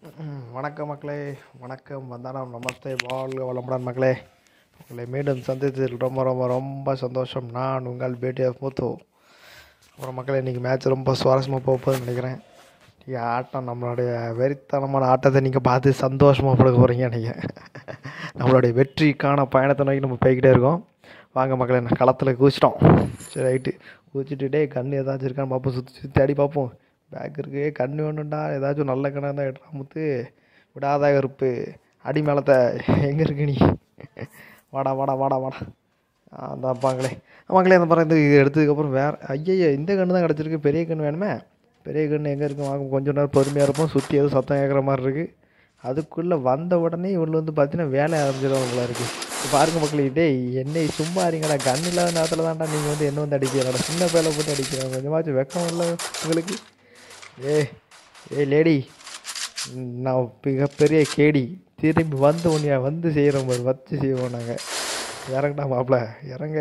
ம், வணக்கம் மக்களே வணக்கம் வந்தானம் நமஸ்தே வாழ்க வளமுடன் மக்களே உங்களை மீண்டும் சந்தித்ததில் ரொம்ப ரொம்ப ரொம்ப சந்தோஷம் நான் உங்கள் பேட்டி ஆஃப் முத்து அப்புறம் மக்களே இன்றைக்கி மேட்ச் ரொம்ப சுவாரஸ்யமாக போக போகுதுன்னு நினைக்கிறேன் இன்றைக்கி ஆட்டம் நம்மளுடைய வெறித்தனமான ஆட்டத்தை நீங்கள் பார்த்து சந்தோஷமாக படுக்க போகிறீங்க நீங்கள் நம்மளுடைய வெற்றிக்கான பயணத்தை நோக்கி நம்ம போய்கிட்டே இருக்கோம் வாங்க மக்களே நான் களத்தில் குதிச்சிட்டோம் சரி ரைட்டு குதிச்சுட்டு டே கன்று ஏதாச்சும் இருக்கான்னு பார்ப்போம் சுற்றி சுற்றி அடி பார்ப்போம் பேக் இருக்கு கன்று வேணும்டா ஏதாச்சும் நல்ல கண்ணாக இருந்தால் எடுறா முத்து விடாத கருப்பு அடி மேலத்தை எங்கே இருக்கு நீ வாடா வாடா வாடா வாடா அந்த பாங்களே மக்களே அந்த பாருங்க இது எடுத்ததுக்கப்புறம் வேறு ஐயய்ய இந்த கன்று தான் கிடச்சிருக்கு பெரிய கன்று வேணுமே பெரிய கன்று எங்கே இருக்கு வாங்க கொஞ்ச நேரம் பொறுமையாக இருப்போம் சுற்றி எதுவும் சத்தம் கேட்குற மாதிரி இருக்குது அதுக்குள்ளே வந்த உடனே இவள் வந்து பார்த்தீங்கன்னா வேலை ஆரம்பிச்சிடும் போல இருக்குது இப்போ பாருங்க மக்களே டேய் என்னை சும்மா இருங்கடா கண் இல்லாத நேரத்தில் தான்டா நீங்கள் வந்து என்ன வந்து அடிக்கிறடா சின்ன பேலை போட்டு அடிக்கிறேன் கொஞ்சமாச்சும் வெக்கம் இல்லை உங்களுக்கு ஏ ஏ லேடி நான் மிகப்பெரிய கேடி திரும்பி வந்து உன்னைய வந்து செய்கிறோம் பாரு வச்சு செய்வோம் நாங்கள் இறங்கடா மாப்பிள்ள இறங்க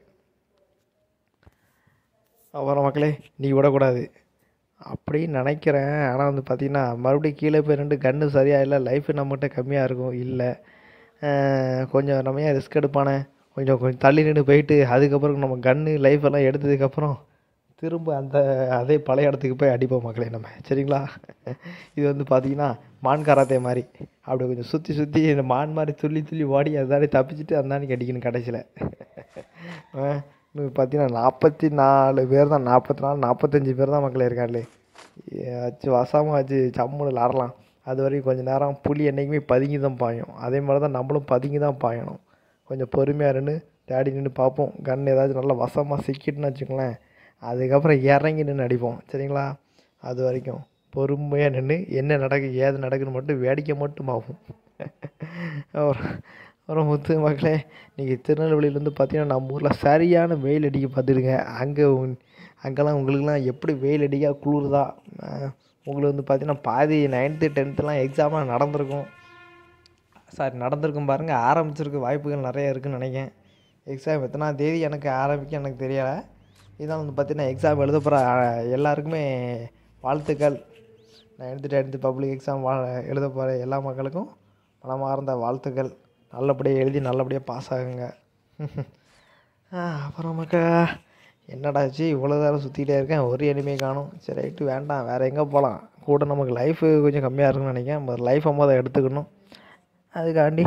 அப்புறம் மக்களே நீ விடக்கூடாது அப்படின்னு நினைக்கிறேன் ஆனால் வந்து பார்த்தீங்கன்னா மறுபடியும் கீழே போய் ரெண்டு கன்று சரியாக இல்லை லைஃபு நம்மகிட்ட கம்மியாக இருக்கும் இல்லை கொஞ்சம் நம்ம ஏன் ரிஸ்க் எடுப்பானே கொஞ்சம் கொஞ்சம் தள்ளி நின்று போயிட்டு அதுக்கப்புறம் நம்ம கன்று லைஃப் எல்லாம் எடுத்ததுக்கப்புறம் திரும்ப அந்த அதே பழைய இடத்துக்கு போய் அடிப்போம் மக்களே நம்ம சரிங்களா இது வந்து பார்த்தீங்கன்னா மான் கராத்தே மாதிரி அப்படி கொஞ்சம் சுற்றி சுற்றி இந்த மான் மாதிரி துள்ளி துள்ளி ஓடி அதாடி தப்பிச்சுட்டு அந்தானிக்கு அடிக்கணும் கடைசியில் இன்னும் பார்த்தீங்கன்னா நாற்பத்தி நாலு பேர் தான் நாற்பத்தி நாலு நாற்பத்தஞ்சு பேர் தான் மக்களே இருக்காங்களே வச்சு வசமாக வச்சு சம்முன்னு விளாடலாம் அது வரைக்கும் கொஞ்சம் நேரம் புலி என்றைக்குமே பதுங்கி தான் பாயும் அதே மாதிரி தான் நம்மளும் பதுங்கி தான் பாயணும் கொஞ்சம் பொறுமையாக நின்று தேடி நின்று பார்ப்போம் கன் ஏதாச்சும் நல்லா வசமாக சிக்கிட்டுன்னு வச்சுக்கோங்களேன் அதுக்கப்புறம் இறங்கி நின்று அடிப்போம் சரிங்களா அது வரைக்கும் பொறுமையாக நின்று என்ன நடக்கு ஏது நடக்குன்னு மட்டும் வேடிக்கை மட்டும் பார்ப்போம் அப்புறம் அப்புறம் முத்து மக்களே நீங்கள் திருநெல்வேலியிலேருந்து பார்த்தீங்கன்னா நம்ம ஊரில் சரியான வெயில் அடிக்க பார்த்துடுங்க அங்கே அங்கெல்லாம் உங்களுக்குலாம் எப்படி வெயில் அடிக்க குளிருதா உங்களுக்கு வந்து பார்த்தீங்கன்னா பாதி நைன்த்து டென்த்துலாம் எக்ஸாம்லாம் நடந்திருக்கும் சாரி நடந்திருக்கும் பாருங்கள் ஆரம்பிச்சிருக்க வாய்ப்புகள் நிறைய இருக்குன்னு நினைக்கிறேன் எக்ஸாம் எத்தனாம் தேதி எனக்கு ஆரம்பிக்க எனக்கு தெரியலை இதான் வந்து பார்த்தீங்கன்னா எக்ஸாம் எழுத போகிற எல்லாருக்குமே வாழ்த்துக்கள் நைன்த்து டென்த்து பப்ளிக் எக்ஸாம் வா எழுத போகிற எல்லா மக்களுக்கும் மனமார்ந்த வாழ்த்துக்கள் நல்லபடியாக எழுதி நல்லபடியாக பாஸ் ஆகுங்க அப்புறம் மக்கா என்னடாச்சு இவ்வளோ நேரம் சுற்றிக்கிட்டே இருக்கேன் ஒரு எனிமே காணும் சரி ரைட்டு வேண்டாம் வேறு எங்கே போகலாம் கூட நமக்கு லைஃபு கொஞ்சம் கம்மியாக இருக்குன்னு நினைக்கிறேன் நம்ம லைஃப்பை மொதல் எடுத்துக்கணும் அதுக்காண்டி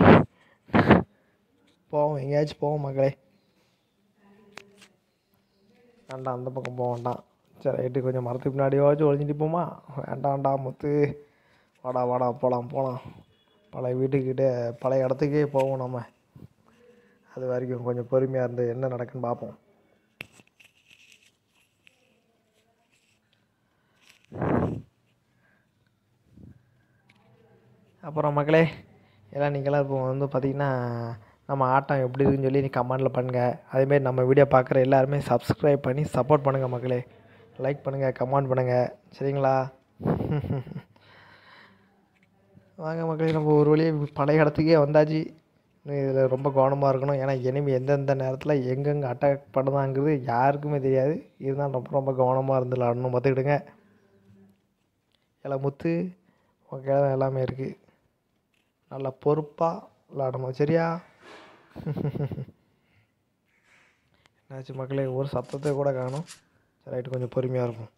போவோம் எங்கேயாச்சும் போவோம் மக்களே வேண்டாம் அந்த பக்கம் போக வேண்டாம் சரி ரைட்டு கொஞ்சம் மரத்துக்கு பின்னாடியாச்சும் ஒழிஞ்சிட்டு போமா வேண்டாம்டா முத்து வாடா வாடா போகலாம் போகலாம் பழைய வீட்டுக்கிட்ட பழைய இடத்துக்கே போவோம் நம்ம அது வரைக்கும் கொஞ்சம் பொறுமையாக இருந்து என்ன நடக்குன்னு பார்ப்போம் அப்புறம் மக்களே எல்லாம் நீங்களாம் இப்போ வந்து பார்த்திங்கன்னா நம்ம ஆட்டம் எப்படி இருக்குன்னு சொல்லி நீ கமெண்டில் பண்ணுங்கள் அதேமாரி நம்ம வீடியோ பார்க்குற எல்லாருமே சப்ஸ்கிரைப் பண்ணி சப்போர்ட் பண்ணுங்கள் மக்களே லைக் பண்ணுங்கள் கமெண்ட் பண்ணுங்கள் சரிங்களா வாங்க மக்களே நம்ம ஒரு வழியாக பழைய இடத்துக்கே வந்தாச்சு இதில் ரொம்ப கவனமாக இருக்கணும் ஏன்னா எனிமி எந்தெந்த நேரத்தில் எங்கெங்கே அட்டாக் பண்ணுதாங்கிறது யாருக்குமே தெரியாது இருந்தாலும் ரொம்ப ரொம்ப கவனமாக இருந்து விளாடணும் பார்த்துக்கிடுங்க எல்லாம் முத்து ஓகே எல்லாமே இருக்குது நல்லா பொறுப்பாக விளாடணும் சரியா என்னாச்சு மக்களே ஒரு சத்தத்தை கூட காணும் சரி ரைட்டு கொஞ்சம் பொறுமையாக இருக்கும்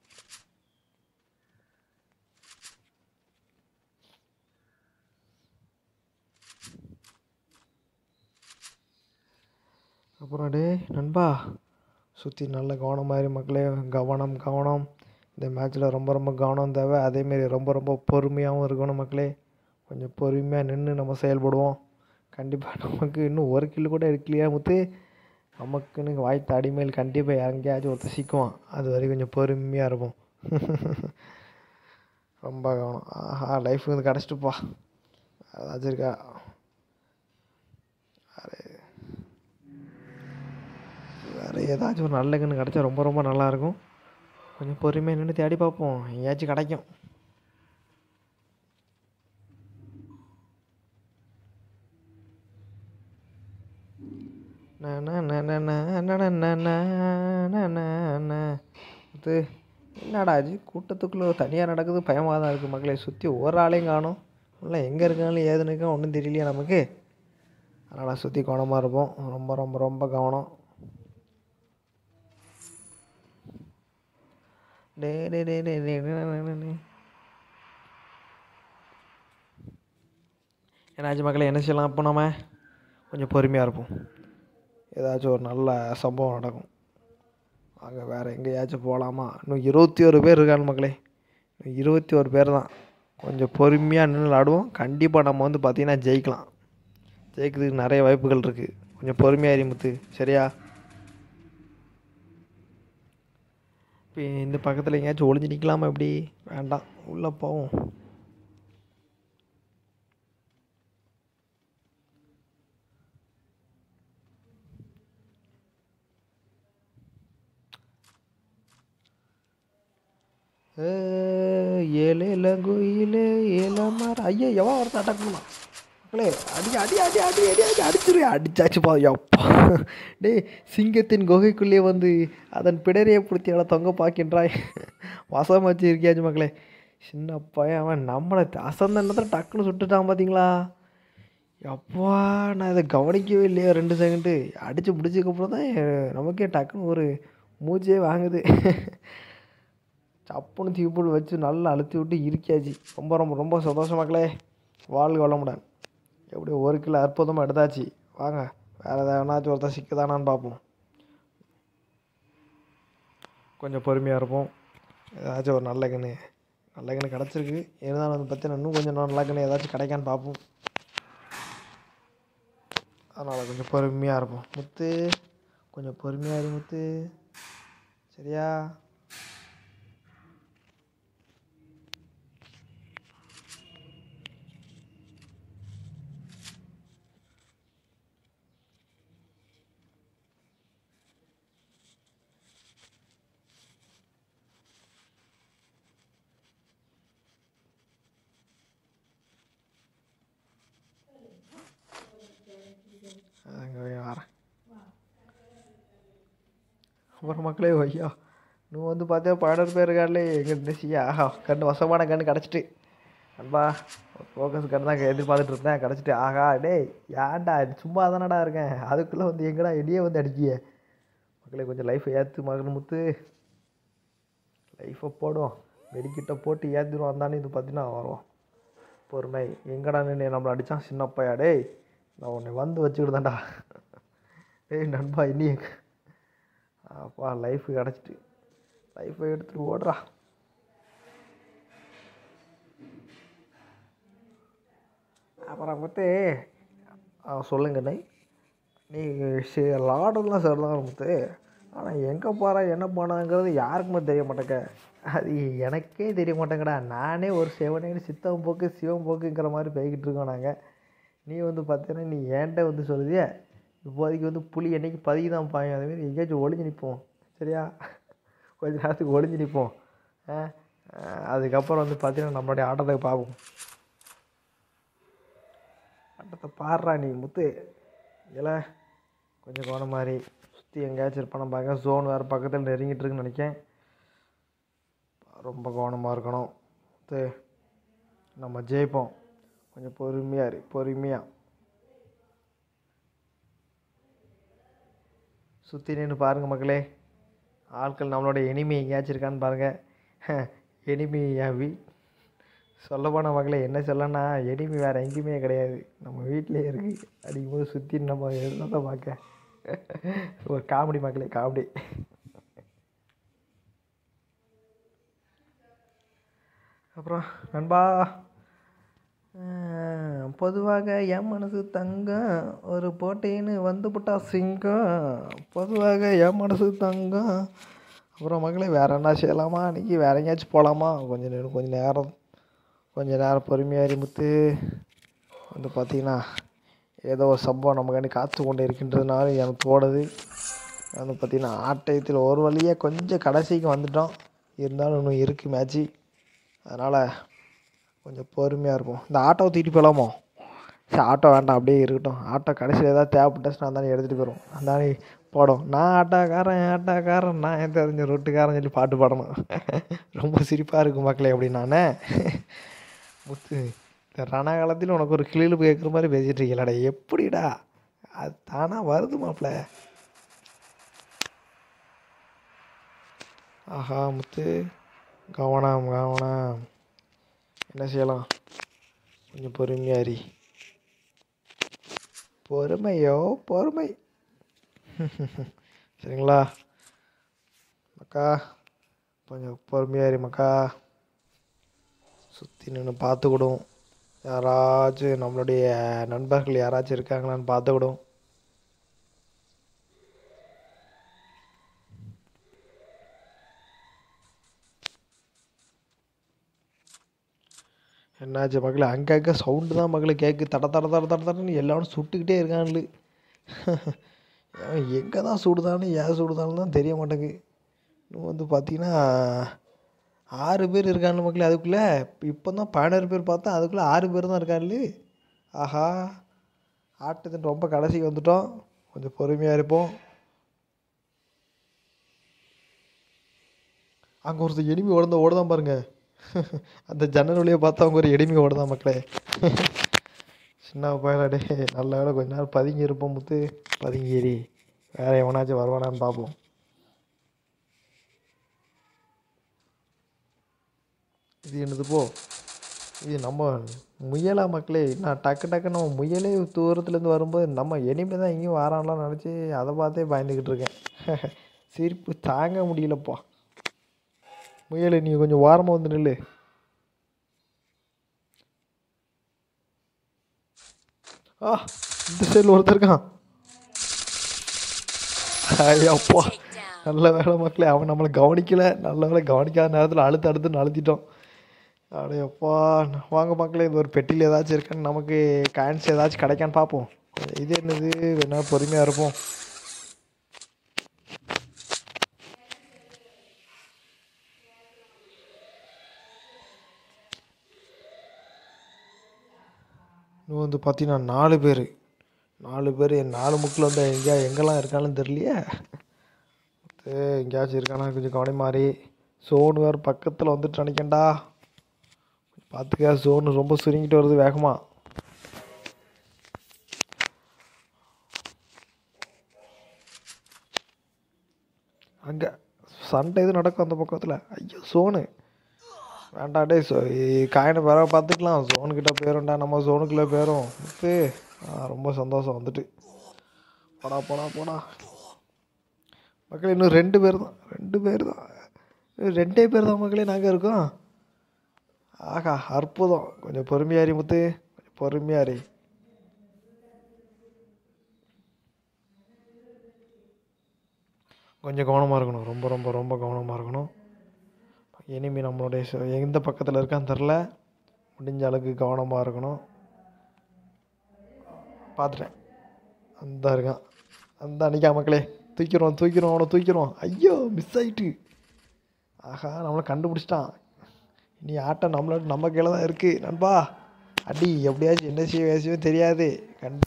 அப்புறம் டே நண்பா சுற்றி நல்ல கவனம் மாதிரி மக்களே கவனம் கவனம் இந்த மேட்ச்சில் ரொம்ப ரொம்ப கவனம் தேவை அதேமாரி ரொம்ப ரொம்ப பொறுமையாகவும் இருக்கணும் மக்களே கொஞ்சம் பொறுமையாக நின்று நம்ம செயல்படுவோம் கண்டிப்பாக நமக்கு இன்னும் ஒரு கிலோ கூட இருக்கலையா முத்து நமக்குன்னு வாய்த்த அடிமையில் கண்டிப்பாக எங்கேயாச்சும் ஒருத்தர் சிக்குவான் அது வரைக்கும் கொஞ்சம் பொறுமையாக இருப்போம் ரொம்ப கவனம் ஆஹா லைஃப் வந்து கிடச்சிட்டுப்பா அதாச்சும் இருக்கா வேறு ஏதாச்சும் ஒரு நல்ல கன்று கிடச்சா ரொம்ப ரொம்ப நல்லாயிருக்கும் கொஞ்சம் பொறுமையாக நின்று தேடி பார்ப்போம் எங்கேயாச்சும் கிடைக்கும் இது என்னடா ஆச்சு கூட்டத்துக்குள்ளே தனியாக நடக்குது பயமாக தான் இருக்குது மக்களே சுற்றி ஒரு ஆளையும் காணும் உள்ள எங்கே இருக்காலும் ஏதுன்னு இருக்கா ஒன்றும் தெரியலையா நமக்கு அதனால் சுற்றி கவனமாக இருப்போம் ரொம்ப ரொம்ப ரொம்ப கவனம் டே டே டே டே டே டே டே டே டே. என்னாச்சு மக்களே என்ன செய்யலாம் இப்போ நம்ம கொஞ்சம் பொறுமையாக இருப்போம் ஏதாச்சும் ஒரு நல்ல சம்பவம் நடக்கும் வாங்க வேறு எங்கேயாச்சும் போகலாமா இன்னும் இருபத்தி ஒரு பேர் இருக்காங்க மக்களே இன்னும் இருபத்தி ஒரு பேர் தான் கொஞ்சம் பொறுமையாக நின்று விளாடுவோம் கண்டிப்பாக நம்ம வந்து பார்த்திங்கன்னா ஜெயிக்கலாம் ஜெயிக்கிறதுக்கு நிறைய வாய்ப்புகள் இருக்குது கொஞ்சம் பொறுமையாக எரிமுத்து சரியா இப்போ இந்த பக்கத்தில் எங்கேயாச்சும் ஒளிஞ்சு நிற்கலாமா எப்படி வேண்டாம் உள்ளே போவோம் ஏழு இளங்குயிலே ஏழமார் ஐயா எவன் ஒருத்தன் அட்டாக் பண்ணலாம் மக்களே அடி அடி அடி அடி அடி அடி அடிச்சிரு அடிச்சாச்சு பா அப்பா டேய் சிங்கத்தின் குகைக்குள்ளே வந்து அதன் பிடரையை பிடிச்சி அவளை தொங்க பார்க்கின்றாய் வசம் வச்சு இருக்கியாச்சு மக்களே சின்ன பையன் அவன் நம்மளை அசந்த நேரத்தில் டக்குன்னு சுட்டுட்டான் பார்த்தீங்களா அப்பா நான் இதை கவனிக்கவே இல்லையா ரெண்டு செகண்டு அடித்து முடிச்சதுக்கப்புறம் தான் எ- நமக்கே டக்குன்னு ஒரு மூச்சே வாங்குது சப்புன்னு தீப்புள் வச்சு நல்லா அழுத்தி விட்டு இருக்கியாச்சு ரொம்ப ரொம்ப ரொம்ப சந்தோஷம் மக்களே வாழ்க வளமுடன் எப்படி ஒரு கிலோ அற்புதமாக எடுத்தாச்சு வாங்க வேறு எதனாச்சும் ஒருத்தர் சிக்குதானான்னு பார்ப்போம் கொஞ்சம் பொறுமையாக இருப்போம் ஏதாச்சும் ஒரு நல்ல கன்று நல்ல கன்று கிடச்சிருக்கு இருந்தாலும் வந்து பார்த்தீங்கன்னா இன்னும் கொஞ்சம் நல்ல கன்று ஏதாச்சும் கிடைக்கான்னு பார்ப்போம் அதனால் கொஞ்சம் பொறுமையாக இருப்போம் முத்து கொஞ்சம் பொறுமையாக இரு முத்து சரியா அங்கே வரேன் அப்புறம் மக்களே ஐயா நீ வந்து பார்த்தா பன்னெண்டு பேர் இருக்காங்களே எங்கே இருந்துச்சியா ஆஹா கண்ணு வசமான கண்ணு கிடச்சிட்டு அன்பா ஃபோக்கஸ் கண்ணு தான் எதிர்பார்த்துட்டு இருந்தேன் கிடச்சிட்டு ஆஹா டேய் ஏன்டா சும்மா தானடா இருக்கேன் அதுக்குள்ளே வந்து எங்கடா இடியே வந்து அடிக்கிய மக்களே கொஞ்சம் லைஃப்பை ஏற்று மகன் முத்து லைஃப்பை போடும் வெடிக்கிட்ட போட்டு ஏற்றிடுவோம் அந்தானே இது பார்த்தீங்கன்னா வரும் பொறுமை எங்கடா நின்று நம்மளை அடித்தான் சின்ன பையா டேய் நான் உன்னை வந்து வச்சுக்கிட்டுதான்டா டேய் நண்பா இனி எங்க அப்பா லைஃப் கிடச்சிட்டு லைஃப்பை எடுத்துட்டு ஓடுறா அப்புறம் முத்து ஆ சொல்லுங்கண்ணே நீ சரி லாடெல்லாம் சரிதான் முத்து ஆனால் எங்கே போகிறா என்ன போனாங்கிறது யாருக்குமே தெரிய மாட்டேங்க அது எனக்கே தெரிய மாட்டேங்கடா நானே ஒரு செவனேன்னு சித்தம் போக்கு சிவம் போக்குங்கிற மாதிரி போய்கிட்டு இருக்கோம் நாங்கள் நீ வந்து பார்த்தீங்கன்னா நீ ஏன்ட்ட வந்து சொல்லுதியே இப்போதைக்கு வந்து புலி என்னைக்கு பதுக்கி தான் பாயும் அதேமாரி எங்கேயாச்சும் ஒளிஞ்சு நிற்போம் சரியா கொஞ்ச நேரத்துக்கு ஒளிஞ்சு நிற்போம் ஆ ஆ, அதுக்கப்புறம் வந்து பார்த்தீங்கன்னா நம்மளுடைய ஆட்டத்தை பார்ப்போம் ஆட்டத்தை பாடுறா நீ முத்து இல்லை கொஞ்சம் கவனம் மாதிரி சுற்றி எங்கேயாச்சும் இருப்பான பார்க்க ஜோன் வேறு பக்கத்தில் நெருங்கிட்டு இருக்குன்னு நினைக்கேன் ரொம்ப கவனமாக இருக்கணும் முத்து நம்ம ஜெயிப்போம் கொஞ்சம் பொறுமையாக இரு பொறுமையாக சுற்றி நின்று பாருங்கள் மக்களே ஆட்கள் நம்மளோட எனிமி எங்கேயாச்சும் இருக்கான்னு பாருங்கள் எனிமி என் வீ சொல்லப்போன மக்களே என்ன சொல்லனா எனிமி வேறு எங்கேயுமே கிடையாது நம்ம வீட்டிலே இருக்குது அடிக்கும்போது சுற்றி நம்ம எல்லாம் பார்க்க ஒரு காமெடி மக்களே காமெடி அப்புறம் நண்பா அஹ், பொதுவாக என் மனசு தங்கம் ஒரு போட்டின்னு வந்துவிட்டா சிங்கம் பொதுவாக என் மனசு தங்கம் அப்புறம் மகளே வேறு என்ன செய்யலாமா இன்னைக்கு வேற எங்கேயாச்சும் போகலாமா கொஞ்சம் நேரம் கொஞ்சம் நேரம் கொஞ்சம் நேரம் பொறுமையாக எரிமுத்து வந்து பார்த்தீங்கன்னா ஏதோ ஒரு சம்பவம் நமக்காண்டி காத்து கொண்டு இருக்கின்றதுனால எனக்கு தோணுது வந்து பார்த்தீங்கன்னா ஆட்டயத்தில் ஒரு வழியாக கொஞ்சம் கடைசிக்கு வந்துட்டோம் இருந்தாலும் இன்னும் இருக்குது மேட்ச்சு அதனால் கொஞ்சம் பொறுமையாக இருக்கும் இந்த ஆட்டோவை தூக்கிட்டு போகலாமோ சரி ஆட்டோ வேண்டாம் அப்படியே இருக்கட்டும் ஆட்டோ கடைசியில் ஏதாவது தேவைப்பட்டுச்சுன்னா அந்தானே எடுத்துகிட்டு போயிடும் அந்தானே போடும் நான் ஆட்டோக்காரன் ஆட்டோக்காரன் நான் என் தெரிஞ்ச ரொட்டுக்காரன் சொல்லி பாட்டு பாடணும் ரொம்ப சிரிப்பாக இருக்கும் மக்களே அப்படி நான் முத்து இந்த ரணகாலத்தில் உனக்கு ஒரு கிளியில் கேட்குற மாதிரி பேசிகிட்டு இருக்கீங்களாடா எப்படிடா அது தானாக வருது மாப்பிள்ள ஆஹா முத்து கவனம் கவனம் என்ன செய்யலாம் கொஞ்சம் பொறுமையாரி பொறுமையோ பொறுமை சரிங்களா மக்கா கொஞ்சம் பொறுமையாரி மக்கா சுற்றி நின்று பார்த்துக்கிடும் யாராச்சும் நம்மளுடைய நண்பர்கள் யாராச்சும் இருக்காங்களான்னு பார்த்துக்கிடும் என்னாச்சு மக்களே அங்கங்கே சவுண்டு தான் மக்களே கேட்கு தட தட தட தட தடன்னு எல்லாரும் சுட்டுக்கிட்டே இருக்கானுங்களு எங்கே தான் சுடுதான்னு ஏன் சுடுதான்னு தான் தெரிய மாட்டேங்குது இன்னும் வந்து பார்த்தீங்கன்னா ஆறு பேர் இருக்காங்க மக்களே அதுக்குள்ளே இப்போ தான் பதினாறு பேர் பார்த்தா அதுக்குள்ளே ஆறு பேர் தான் இருக்காங்களு ஆஹா ஆட்டத்தின் ரொம்ப கடைசிக்கு வந்துட்டோம் கொஞ்சம் பொறுமையாக இருப்போம் அங்கே ஒருத்தர் எனிமி ஓடுந்த ஓடுதான் பாருங்க அந்த ஜன்னல் வழியாக பார்த்தா அவங்க ஒரு எனிமி ஓடுதான் மக்களே சின்ன பயலாடே நல்ல வேலை கொஞ்ச நேரம் பதுங்கி இருப்போம் முத்து பதுங்கிரி வேற எவனாச்சும் வருவானான்னு பார்ப்போம் இது என்னது போ இது நம்ம முயலா மக்களே நான் டக்கு டக்கு நம்ம முயலே தூரத்துலேருந்து வரும்போது நம்ம எனிமே தான் எங்கேயும் வரான்லாம் நினச்சி அதை பார்த்தே பயந்துக்கிட்டு இருக்கேன் சிரிப்பு தாங்க முடியலப்பா முயல் நீ கொஞ்சம் ஓரமாக வந்து நில்லு ஆ இந்த சைடில் ஒருத்தர் இருக்கான் ஐயப்பா நல்ல வேலை மக்களே அவன் நம்மளை கவனிக்கல நல்ல வேலை கவனிக்காத நேரத்தில் அழுத்து அழுத்துன்னு அழுத்திட்டோம் அடையப்பா வாங்க மக்களே இந்த ஒரு பெட்டியில் ஏதாச்சும் இருக்கான்னு நமக்கு காயின்ஸ் ஏதாச்சும் கிடைக்கான்னு பார்ப்போம் இது என்னது வேணா பொறுமையாக இருப்போம் இன்னும் வந்து பார்த்தீங்கன்னா நாலு பேர் நாலு பேர் நாலு முக்கில் வந்து எங்கேயா எங்கெல்லாம் இருக்கான்னு தெரியலையே ஏ எங்கேயாச்சும் இருக்கானா கொஞ்சம் கவனி மாறி சோனு வேறு பக்கத்தில் வந்துட்டு நினைக்கேன்டா பார்த்துக்க சோனு ரொம்ப சுருங்கிட்டு வருது வேகமாக அங்கே சண்டை எதுவும் நடக்கும் அந்த பக்கத்தில் ஐயோ சோனு வேண்டாம் டே சோ காயினை பிறகு பார்த்துக்கலாம் சோனுக்கிட்ட போயிடும்டா நம்ம சோனுக்குள்ளே போயிடும் முத்து ஆ ரொம்ப சந்தோஷம் வந்துட்டு போடா போடா போடா மக்களே இன்னும் ரெண்டு பேர் தான் ரெண்டு பேர் தான் இன்னும் ரெண்டே பேர் தான் மக்களே நாங்கள் இருக்கோம் ஆகா அற்புதம் கொஞ்சம் பொறுமையாரி முத்து கொஞ்சம் பொறுமையாரி கொஞ்சம் கவனமாக இருக்கணும் ரொம்ப ரொம்ப ரொம்ப கவனமாக இருக்கணும் இனிமே நம்மளுடைய ச- எந்த பக்கத்தில் இருக்கான்னு தெரில முடிஞ்ச அளவுக்கு கவனமாக இருக்கணும் பார்த்துட்டேன் அந்த இருக்கான் அந்த அன்னைக்கா மக்களே தூக்கிறோம் தூக்கிறோம் அவனை தூக்கிறோம் ஐயோ மிஸ் ஆயிட்டு ஆஹா நம்மளை கண்டுபிடிச்சிட்டான் இனி ஆட்டம் நம்மளோட நம்ம கையில் தான் இருக்குது நண்பா அடி எப்படியாச்சும் என்ன செய்ய வேசியும் தெரியாது கண்டு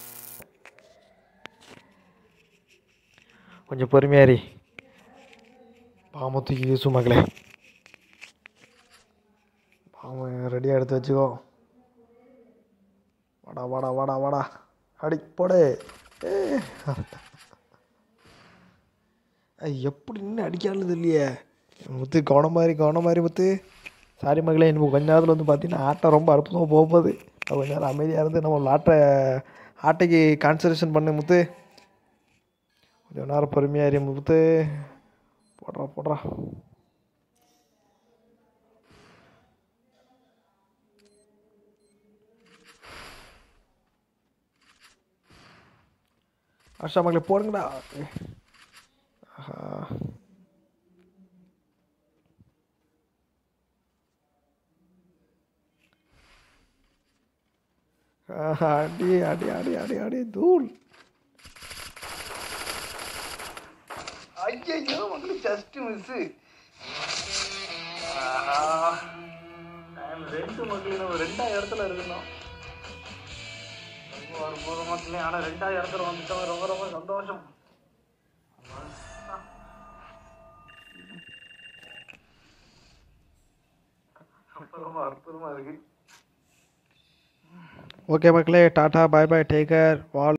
கொஞ்சம் பொறுமையாரி பாம்பை தூக்கி வீசு மக்களே பாம்பை ரெடியாக எடுத்து வச்சுக்கோ வாடா வாடா வாடா வாடா அடி போடு ஏ ஐய், எப்படி நின்று அடிக்கானது இல்லையே முத்து கவனம் மாதிரி கவனம் மாதிரி முத்து சாரி மகளே இன்னும் கொஞ்ச நேரத்தில் வந்து பார்த்தீங்கன்னா ஆட்டம் ரொம்ப அற்புதமாக போகும்போது அது கொஞ்ச நேரம் அமைதியாக இருந்து நம்ம ஆட்டை ஆட்டைக்கு கான்சன்ட்ரேஷன் பண்ணு முத்து கொஞ்சம் நேரம் பொறுமையாக இரு முத்து போடுறா போடுறா ஆஷா மகளே போடுங்கடா ஆஹா ஆஹா, அடி அடி அடி அடி அடி தூள் ஐயோ மக்களுக்கு ஜஸ்ட் மிஸ் ரெண்டு மக்கள் நம்ம ரெண்டாவது இடத்துல இருக்கணும் ரொம்ப அற்புதம் மக்களே ஆனால் ரெண்டாவது இடத்துல வந்துட்டோம் ரொம்ப ரொம்ப சந்தோஷம் ரொம்ப ரொம்ப அற்புதமா இருக்கு ஓகே மக்களே டாட்டா பாய் பாய் டேக்கர் வால்